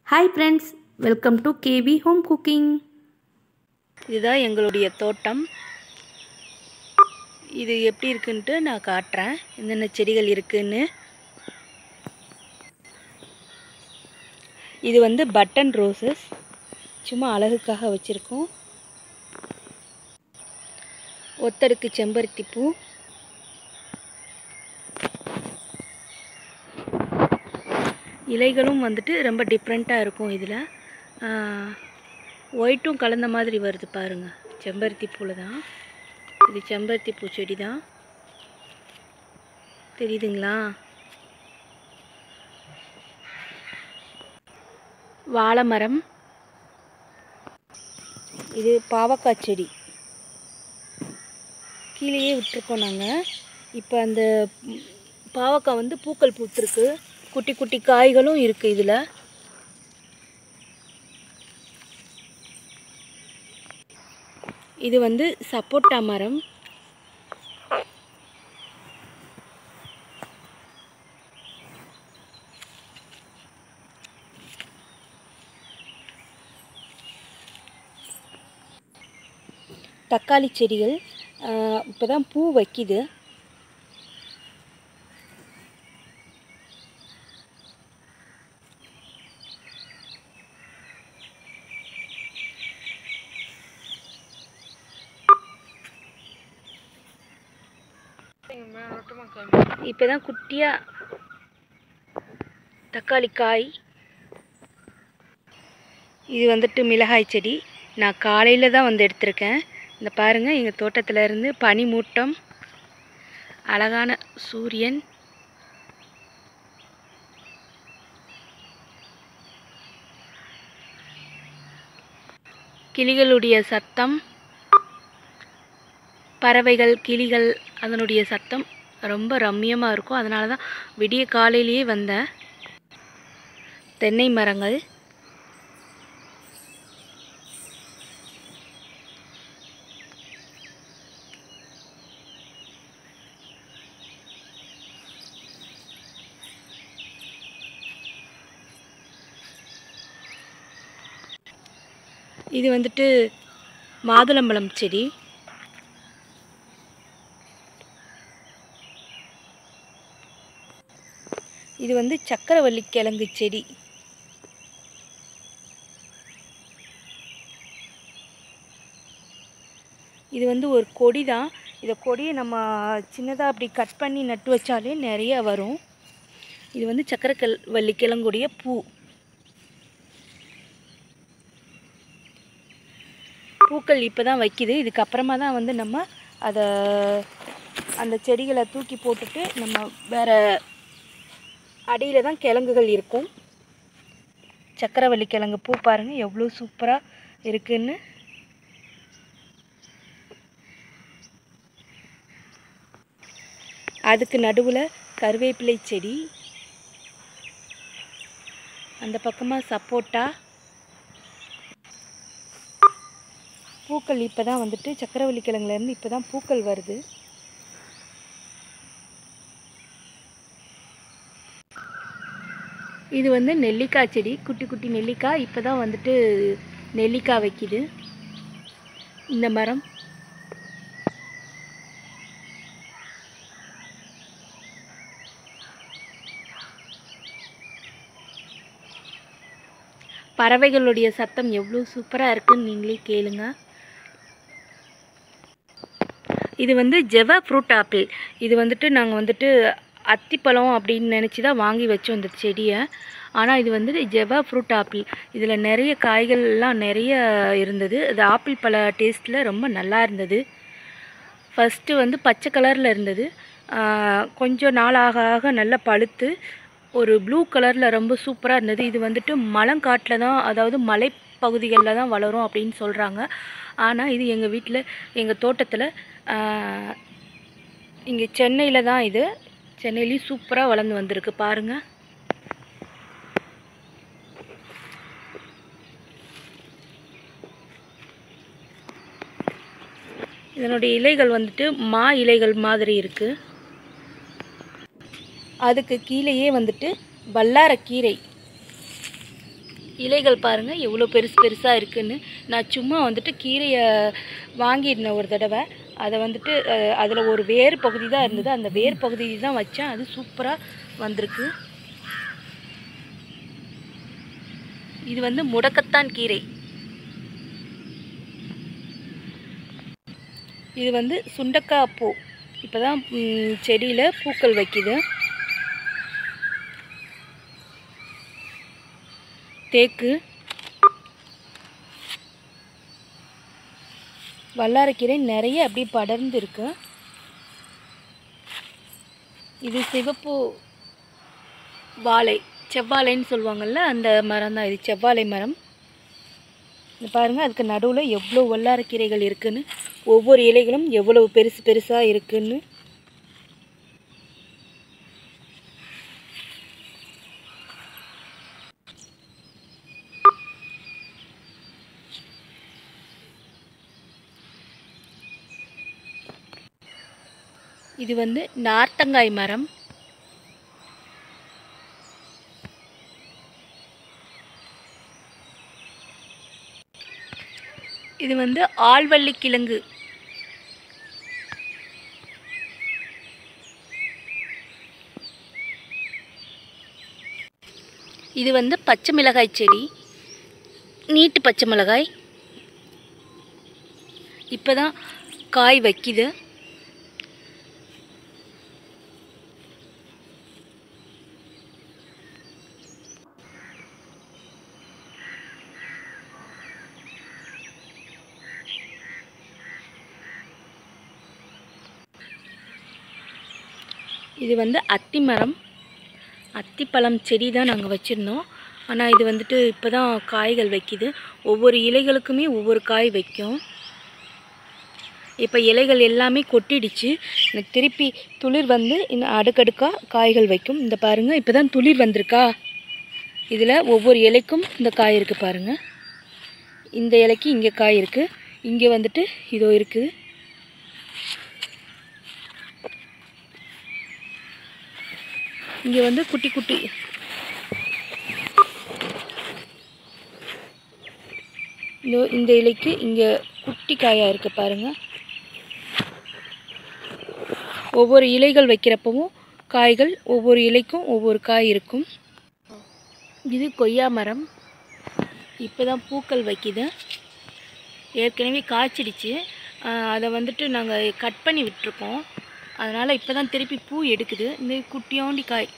hi friends welcome to KV home cooking இதுதான் எங்களுடைய தோட்டம் இது எப்படி இருக்குன்ட்டு நான் காட்டுறேன் என்னென்ன செடிகள் இருக்குன்னு இது வந்து பட்டன் ரோசஸ் சும்மா அழகுக்காக வச்சுருக்கோம் ஒத்தடுக்கு செம்பருத்தி பூ இலைகளும் வந்துட்டு ரொம்ப டிஃப்ரெண்ட்டாக இருக்கும் இதில் ஒயிட்டும் கலந்த மாதிரி வருது பாருங்கள் செம்பருத்தி பூவில் தான் இது செம்பருத்தி பூ செடி தான் தெரியுதுங்களா வாழை மரம் இது பாவக்காய் செடி கீழேயே விட்டுருக்கோம் நாங்கள் இப்போ அந்த ம், பாவக்காய் வந்து பூக்கள் பூத்துருக்கு குட்டி குட்டி காய்களும் இருக்குது இதில் இது வந்து சப்போட்டா மரம் தக்காளி செடிகள் இப்போ தான் பூ வைக்கிது இப்போ தான் குட்டியாக தக்காளி காய் இது வந்துட்டு மிளகாய் செடி நான் காலையில் தான் வந்து எடுத்திருக்கேன் இந்த பாருங்கள் எங்கள் தோட்டத்தில் இருந்து பனி மூட்டம் அழகான சூரியன் கிளிகளுடைய சத்தம் பறவைகள் கிளிகள் அதனுடைய சத்தம் ரொம்ப ரம்மியமாக இருக்கும் அதனால தான் விடிய காலையிலேயே வந்தேன் தென்னை மரங்கள் இது வந்துட்டு மாதுளம்பழம் செடி இது வந்து சக்கரவள்ளி கிழங்கு செடி இது வந்து ஒரு கொடி தான் இதை கொடியை நம்ம சின்னதாக அப்படி கட் பண்ணி நட்டு வச்சாலே நிறைய வரும் இது வந்து சக்கரக்கல் வள்ளி கிழங்குடைய பூ பூக்கள் இப்போ தான் வைக்குது இதுக்கப்புறமா தான் வந்து நம்ம அதை அந்த செடிகளை தூக்கி போட்டுட்டு நம்ம வேறு அடியில் தான் கிழங்குகள் இருக்கும் சக்கரவள்ளி கிழங்கு பூ பாருங்கள் எவ்வளோ சூப்பராக இருக்குன்னு அதுக்கு நடுவில் கருவேப்பிலை செடி அந்த பக்கமாக சப்போட்டா பூக்கள் இப்போ தான் வந்துட்டு சக்கரவள்ளி கிழங்குலேருந்து இப்போ தான் பூக்கள் வருது இது வந்து நெல்லிக்காய் செடி குட்டி குட்டி நெல்லிக்காய் இப்போ தான் வந்துட்டு நெல்லிக்காய் வைக்குது இந்த மரம் பறவைகளுடைய சத்தம் எவ்வளோ சூப்பராக இருக்குன்னு நீங்களே கேளுங்க இது வந்து ஜெவ ஃப்ரூட் ஆப்பிள் இது வந்துட்டு நாங்கள் வந்துட்டு அத்திப்பழம் அப்படின்னு நினச்சி தான் வாங்கி வச்சோம் இந்த செடியை ஆனால் இது வந்துட்டு ஜெவா ஃப்ரூட் ஆப்பிள் இதில் நிறைய காய்கள்லாம் நிறைய இருந்தது அது ஆப்பிள் பழ டேஸ்ட்டில் ரொம்ப நல்லா இருந்தது ஃபஸ்ட்டு வந்து பச்சை கலரில் இருந்தது ஆஹ் கொஞ்சம் நாள் ஆக ஆக நல்லா பழுத்து ஒரு ப்ளூ கலரில் ரொம்ப சூப்பராக இருந்தது இது வந்துட்டு மலங்காட்டில் தான் அதாவது மலைப்பகுதிகளில் தான் வளரும் அப்படின்னு சொல்கிறாங்க ஆனால் இது எங்கள் வீட்டில் எங்கள் தோட்டத்தில் இங்கே சென்னையில் தான் இது சென்னையிலையும் சூப்பராக வளர்ந்து வந்திருக்கு பாருங்கள் இதனுடைய இலைகள் வந்துட்டு மா இலைகள் மாதிரி இருக்குது அதுக்கு கீழேயே வந்துட்டு வல்லாரக்கீரை இலைகள் பாருங்கள் எவ்வளோ பெருசு பெருசாக இருக்குன்னு நான் சும்மா வந்துட்டு கீரையை வாங்கியிருந்தேன் ஒரு தடவை அதை வந்துட்டு அதில் ஒரு வேர் பகுதி தான் இருந்தது அந்த வேர் பகுதி தான் வச்சேன் அது சூப்பராக வந்திருக்கு இது வந்து முடக்கத்தான் கீரை இது வந்து சுண்டக்காய் பூ இப்போ தான் செடியில் பூக்கள் வைக்குது தேக்கு வல்லாரக்கீரை நிறைய அப்படி படர்ந்து இருக்கு இது சிவப்பு வாழை செவ்வாழைன்னு சொல்லுவாங்கள்ல அந்த மரம் தான் இது செவ்வாழை மரம் இது பாருங்கள் அதுக்கு நடுவில் எவ்வளோ வல்லாரக்கீரைகள் இருக்குன்னு ஒவ்வொரு இலைகளும் எவ்வளவு பெருசு பெருசாக இருக்குன்னு இது வந்து நார்த்தங்காய் மரம் இது வந்து ஆழ்வள்ளி கிழங்கு இது வந்து பச்சை மிளகாய் செடி நீட்டு பச்சை மிளகாய் இப்போ தான் காய் வைக்குது இது வந்து அத்தி மரம் அத்திப்பழம் செடி தான் நாங்கள் வச்சுருந்தோம் ஆனால் இது வந்துட்டு இப்போ தான் காய்கள் வைக்குது ஒவ்வொரு இலைகளுக்குமே ஒவ்வொரு காய் வைக்கும் இப்போ இலைகள் எல்லாமே கொட்டிடுச்சு எனக்கு திருப்பி துளிர் வந்து இன்னும் அடுக்கடுக்காக காய்கள் வைக்கும் இந்த பாருங்கள் இப்போ தான் துளிர் வந்திருக்கா இதில் ஒவ்வொரு இலைக்கும் இந்த காய் இருக்குது பாருங்கள் இந்த இலைக்கு இங்கே காய் இருக்குது இங்கே வந்துட்டு இதோ இருக்குது இங்கே வந்து குட்டி குட்டி இதோ இந்த இலைக்கு இங்கே குட்டி காயாக இருக்குது பாருங்கள் ஒவ்வொரு இலைகள் வைக்கிறப்பவும் காய்கள் ஒவ்வொரு இலைக்கும் ஒவ்வொரு காய் இருக்கும் இது கொய்யா மரம் இப்போ தான் பூக்கள் வைக்குது ஏற்கனவே காய்ச்சிடுச்சு ஆஹ் அதை வந்துட்டு நாங்கள் கட் பண்ணி விட்டுருக்கோம் அதனால் இப்போ தான் திருப்பி பூ எடுக்குது இந்த குட்டியோண்டி காய்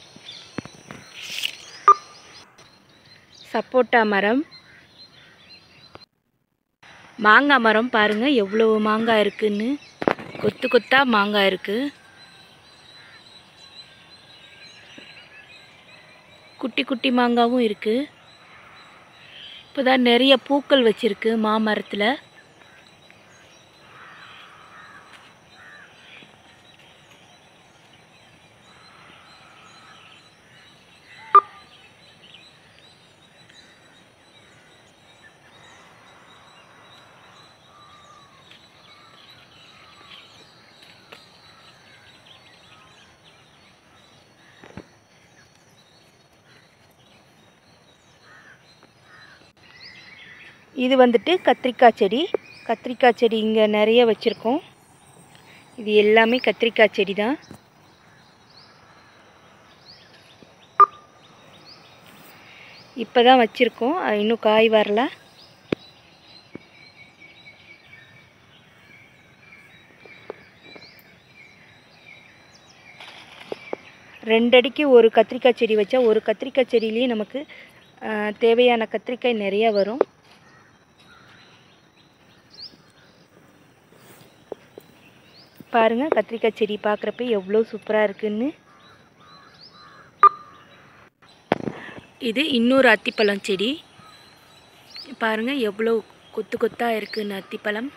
சப்போட்டா மரம் மாங்காய் மரம் பாருங்கள் எவ்வளோ மாங்காய் இருக்குன்னு கொத்து கொத்தா மாங்காய் இருக்குது குட்டி குட்டி மாங்காவும் இருக்குது இப்போ தான் நிறைய பூக்கள் வச்சிருக்கு மாமரத்தில் இது வந்துட்டு கத்திரிக்காய் செடி கத்திரிக்காய் செடி இங்கே நிறைய வச்சுருக்கோம் இது எல்லாமே கத்திரிக்காய் செடி தான் இப்போ தான் வச்சுருக்கோம் அது இன்னும் காய் வரல ரெண்டு அடிக்கு ஒரு கத்திரிக்காய் செடி வச்சா ஒரு கத்திரிக்காய் செடியிலேயே நமக்கு ஆஹ், தேவையான கத்திரிக்காய் நிறைய வரும் பாருங்கள் கத்திரிக்காய் செடி பார்க்குறப்ப எவ்வளோ சூப்பராக இருக்குன்னு இது இன்னொரு அத்திப்பழம் செடி பாருங்கள் எவ்வளோ கொத்து கொத்தாக இருக்குன்னு அத்திப்பழம்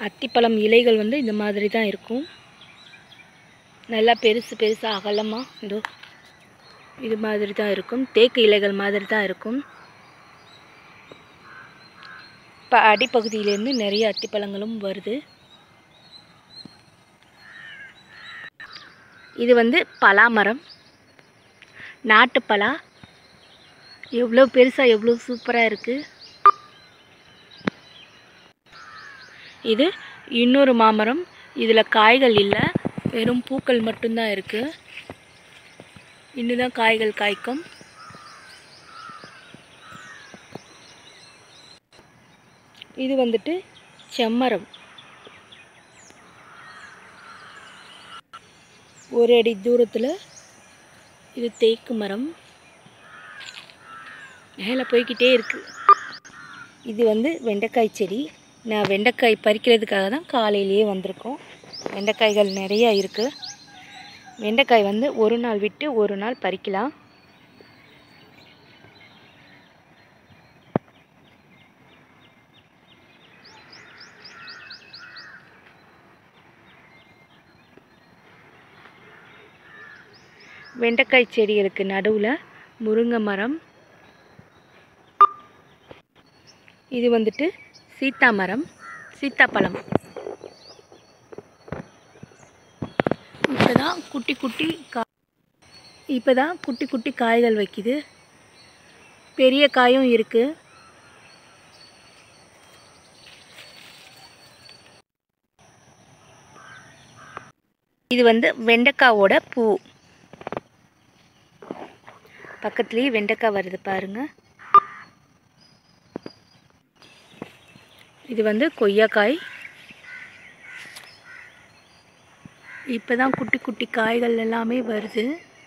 அத்திப்பழம் இலைகள் வந்து இந்த மாதிரி தான் இருக்கும் நல்லா பெருசு பெருசாக அகலமாக இதோ இது மாதிரி தான் இருக்கும் தேக்கு இலைகள் மாதிரி தான் இருக்கும் இப்போ அடிப்பகுதியிலேருந்து நிறைய அத்திப்பழங்களும் வருது இது வந்து பலாமரம் நாட்டு பலா எவ்வளோ பெருசாக எவ்வளோ சூப்பராக இருக்குது இது இன்னொரு மாமரம் இதில் காய்கள் இல்லை வெறும் பூக்கள் மட்டும்தான் இருக்குது இன்னும் தான் காய்கள் காய்க்கும் இது வந்துட்டு செம்மரம் ஒரு அடி தூரத்தில் இது தேக்கு மரம் மேலே போய்க்கிட்டே இருக்கு இது வந்து வெண்டைக்காய் செடி நான் வெண்டைக்காய் பறிக்கிறதுக்காக தான் காலையிலேயே வந்திருக்கோம் வெண்டைக்காய்கள் நிறையா இருக்குது வெண்டைக்காய் வந்து ஒரு நாள் விட்டு ஒரு நாள் பறிக்கலாம் வெண்டைக்காய் செடிகளுக்கு நடுவில் முருங்கை மரம் இது வந்துட்டு சீத்தா மரம் சீத்தாப்பழம் இப்போ தான் குட்டி குட்டி கா இப்போ தான் குட்டி குட்டி காய்கள் வைக்குது பெரிய காயும் இருக்குது இது வந்து வெண்டைக்காவோட பூ பக்கத்துலேயே வெண்டைக்காய் வருது பாருங்க இது வந்து கொய்யாக்காய் இப்போ தான் குட்டி குட்டி காய்கள் எல்லாமே வருது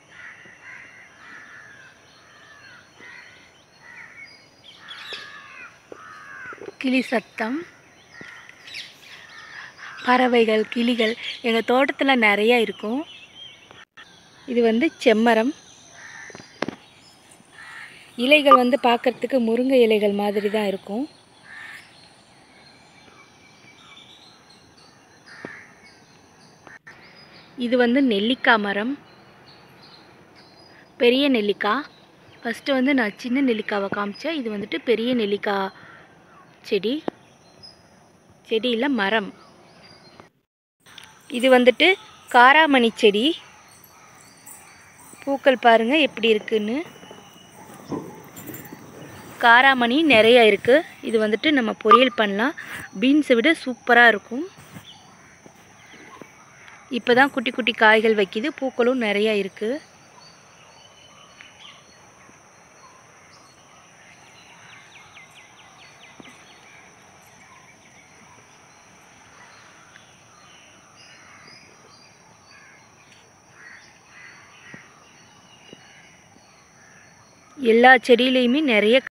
கிளி சத்தம் பறவைகள் கிளிகள் எங்கள் தோட்டத்தில் நிறையா இருக்கும் இது வந்து செம்மரம் இலைகள் வந்து பார்க்கறதுக்கு முருங்கை இலைகள் மாதிரி தான் இருக்கும் இது வந்து நெல்லிக்காய் மரம் பெரிய நெல்லிக்காய் ஃபஸ்ட்டு வந்து நான் சின்ன நெல்லிக்காவை காமிச்சேன் இது வந்துட்டு பெரிய நெல்லிக்காய் செடி செடியில் மரம் இது வந்துட்டு காராமணி செடி பூக்கள் பாருங்கள் எப்படி இருக்குன்னு காராமணி நிறைய இருக்குது இது வந்துட்டு நம்ம பொரியல் பண்ணலாம் பீன்ஸை விட சூப்பராக இருக்கும் இப்போ தான் குட்டி குட்டி காய்கள் வைக்கிது பூக்களும் நிறையா இருக்குது எல்லா செடியிலையுமே நிறைய